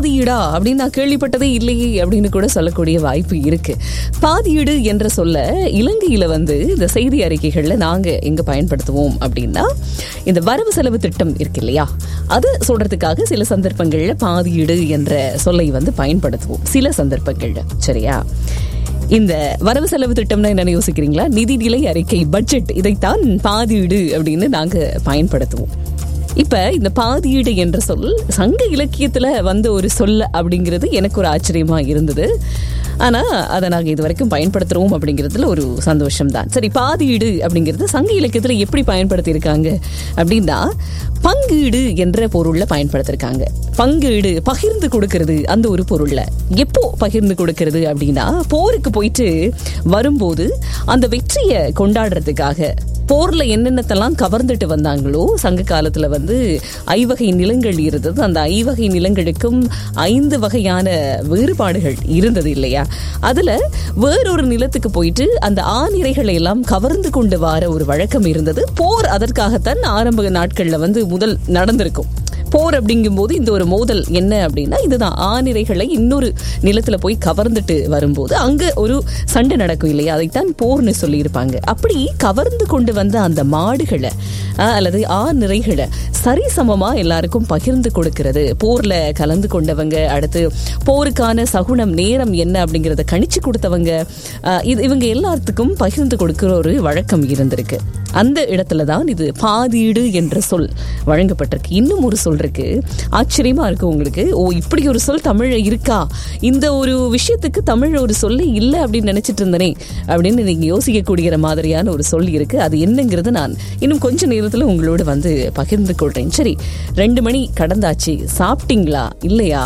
பாதியீடா அப்படின்னு நான் கேள்விப்பட்டதே இல்லையே அப்படின்னு கூட சொல்லக்கூடிய வாய்ப்பு இருக்கு பாதியீடு என்ற சொல்ல இலங்கையில வந்து இந்த செய்தி அறிக்கைகள்ல நாங்க எங்க பயன்படுத்துவோம் அப்படின்னா இந்த வரவு செலவு திட்டம் இருக்கு இல்லையா அது சொல்றதுக்காக சில சந்தர்ப்பங்கள்ல பாதியீடு என்ற சொல்லை வந்து பயன்படுத்துவோம் சில சந்தர்ப்பங்கள்ல சரியா இந்த வரவு செலவு திட்டம்னா என்ன யோசிக்கிறீங்களா நிதிநிலை அறிக்கை பட்ஜெட் இதைத்தான் பாதியீடு அப்படின்னு நாங்க பயன்படுத்துவோம் இப்ப இந்த பாதியீடு என்ற சொல் சங்க இலக்கியத்துல வந்த ஒரு சொல் அப்படிங்கிறது எனக்கு ஒரு ஆச்சரியமா இருந்தது ஆனா அதை நாங்க இது வரைக்கும் பயன்படுத்துறோம் அப்படிங்கிறதுல ஒரு சந்தோஷம் தான் சரி பாதியீடு அப்படிங்கிறது சங்க இலக்கியத்துல எப்படி பயன்படுத்தி இருக்காங்க அப்படின்னா பங்கீடு என்ற பொருள்ல பயன்படுத்திருக்காங்க பங்கீடு பகிர்ந்து கொடுக்கறது அந்த ஒரு பொருள்ல எப்போ பகிர்ந்து கொடுக்கறது அப்படின்னா போருக்கு போயிட்டு வரும்போது அந்த வெற்றியை கொண்டாடுறதுக்காக போர்ல என்னென்னத்தெல்லாம் கவர்ந்துட்டு வந்தாங்களோ சங்க காலத்துல வந்து ஐவகை நிலங்கள் இருந்தது அந்த ஐவகை நிலங்களுக்கும் ஐந்து வகையான வேறுபாடுகள் இருந்தது இல்லையா அதுல வேறொரு நிலத்துக்கு போயிட்டு அந்த ஆநிரைகளை எல்லாம் கவர்ந்து கொண்டு வர ஒரு வழக்கம் இருந்தது போர் அதற்காகத்தான் ஆரம்ப நாட்கள்ல வந்து முதல் நடந்திருக்கும் போர் அப்படிங்கும்போது இந்த ஒரு மோதல் என்ன அப்படின்னா இதுதான் ஆநிரைகளை இன்னொரு நிலத்துல போய் கவர்ந்துட்டு வரும்போது அங்க ஒரு சண்டை நடக்கும் இல்லையா அதைத்தான் போர்னு சொல்லியிருப்பாங்க அப்படி கவர்ந்து கொண்டு வந்த அந்த மாடுகளை ஆஹ், அல்லது ஆநிரைகளை சரிசமமா எல்லாருக்கும் பகிர்ந்து கொடுக்கிறது போர்ல கலந்து கொண்டவங்க அடுத்து போருக்கான சகுனம் நேரம் என்ன அப்படிங்கறத கணிச்சு கொடுத்தவங்க ஆஹ், இது இவங்க எல்லாத்துக்கும் பகிர்ந்து கொடுக்கிற ஒரு வழக்கம் இருந்திருக்கு அந்த இடத்துல தான் இது பாதீடு என்ற சொல் வழங்கப்பட்டிருக்கு இன்னும் ஒரு சொல் இருக்கு ஆச்சரியமா இருக்கு உங்களுக்கு ஓ இப்படி ஒரு சொல் தமிழ்ல இருக்கா இந்த ஒரு விஷயத்துக்கு தமிழ்ல ஒரு சொல்லே இல்லை அப்படின்னு நினைச்சிட்டு இருந்தனே அப்படின்னு நீங்க யோசிக்கக்கூடிய மாதிரியான ஒரு சொல் இருக்கு அது என்னங்கிறது நான் இன்னும் கொஞ்ச நேரத்துல உங்களோட வந்து பகிர்ந்து கொள்றேன் சரி ரெண்டு மணி கடந்தாச்சு சாப்பிட்டீங்களா இல்லையா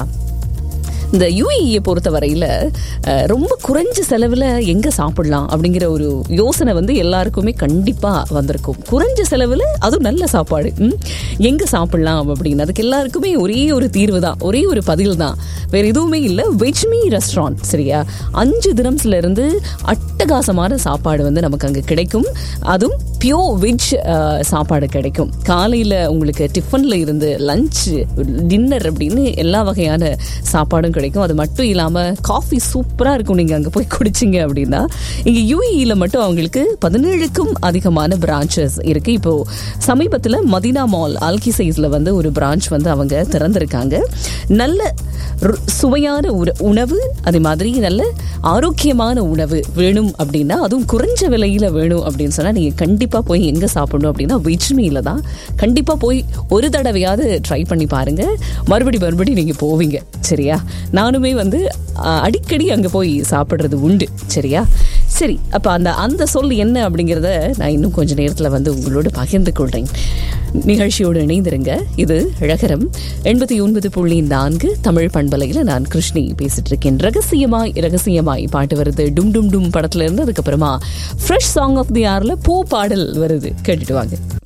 இந்த யூஏஇயை பொறுத்த வரையில அஹ், ரொம்ப குறைஞ்ச செலவுல எங்க சாப்பிடலாம் அப்படிங்கிற ஒரு யோசனை வந்து எல்லாருக்குமே கண்டிப்பா வந்திருக்கும் குறைஞ்ச செலவுல அதுவும் நல்ல சாப்பாடு ம்? எங்க சாப்பிடலாம் அப்படின்னு அதுக்கு எல்லாருக்குமே ஒரே ஒரு தீர்வு தான் ஒரே ஒரு பதில் தான் வேற எதுவுமே இல்லை வெஜ்மி ரெஸ்டாரண்ட் சரியா அஞ்சு தினம்ஸ்ல இருந்து அட்டகாசமான சாப்பாடு வந்து நமக்கு அங்க கிடைக்கும் அதுவும் பியோ வெஜ் சாப்பாடு கிடைக்கும் காலையில உங்களுக்கு டிஃபன்ல இருந்து லஞ்ச் டின்னர் அப்படின்னு எல்லா வகையான சாப்பாடும் கிடைக்கும் அது மட்டும் இல்லாம காஃபி சூப்பரா இருக்கும் நீங்க அங்க போய் குடிச்சிங்க அப்படின்னா இங்க யூஏஇல மட்டும் அவங்களுக்கு பதினேழுக்கும் அதிகமான பிரான்ச்சஸ் இருக்கு இப்போ சமீபத்துல மதினா மால் ஆல்கிசைஸ்ல வந்து ஒரு பிரான்ச் வந்து அவங்க திறந்திருக்காங்க நல்ல ரு- சுவையான உர- உணவு அதே மாதிரி நல்ல ஆரோக்கியமான உணவு வேணும் அப்படின்னா அதுவும் குறைஞ்ச விலையில வேணும் அப்படின்னு சொன்னா நீங்க கண்டிப்பா போய் எங்க சாப்பிடணும் அப்படின்னா வெஜ்மியில தான் கண்டிப்பா போய் ஒரு தடவையாவது ட்ரை பண்ணி பாருங்க மறுபடி மறுபடி நீங்க போவீங்க சரியா நானுமே வந்து அஹ், அடிக்கடி அங்க போய் சாப்பிடுறது உண்டு சரியா சரி அப்ப அந்த அந்த சொல் என்ன அப்படிங்கறத நான் இன்னும் கொஞ்ச நேரத்துல வந்து உங்களோட பகிர்ந்து கொள்றேன் நிகழ்ச்சியோடு இணைந்திருங்க இது அழகரம் எண்பத்தி ஒன்பது புள்ளி நான்கு தமிழ் பண்பலையில நான் கிருஷ்ணி பேசிட்டு இருக்கேன் ரகசியமாய் ரகசியமாய் பாட்டு வருது டும் டும் டும் படத்துல இருந்து அதுக்கப்புறமா ஃப்ரெஷ் சாங் ஆஃப் தி ஆர்ல பூ பாடல் வருது கேட்டுட்டு வாங்க